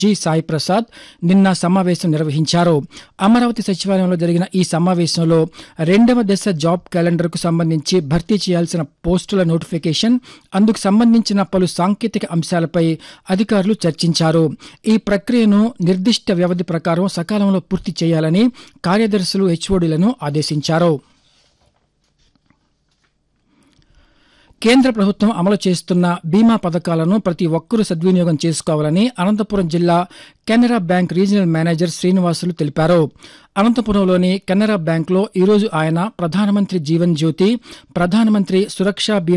G Sai Prasad నిన్న సమావేశం నిర్వహించారు అమరావతి సచివాలయంలో జరిగిన ఈ సమావేశంలో రెండవ దశ జాబ్ క్యాలెండర్కు సంబంధించి భర్తీ చేయాల్సిన పోస్టుల నోటిఫికేషన్ అందుకు సంబంధించిన పలు సాంకేతిక అంశాలపై అధికారులు చర్చించారు ఈ ప్రక్రియను నిర్దిష్ట వ్యవధి ప్రకారం సకాలంలో పూర్తి చేయాలని కార్యదర్శులు హెచ్ఓడీలను ఆదేశించారు కేంద్ర ప్రభుత్వం అమలు చేస్తున్న బీమా పథకాలను ప్రతి ఒక్కరూ సద్వినియోగం చేసుకోవాలని అనంతపురం జిల్లా Canara bank regional manager Srinivasulu తెలిపారు అనంతపురంలోని కెనరా బ్యాంక్లో ఈరోజు ఆయన ప్రధానమంత్రి జీవన్ జ్యోతి ప్రధానమంత్రి సురక్ష బీమా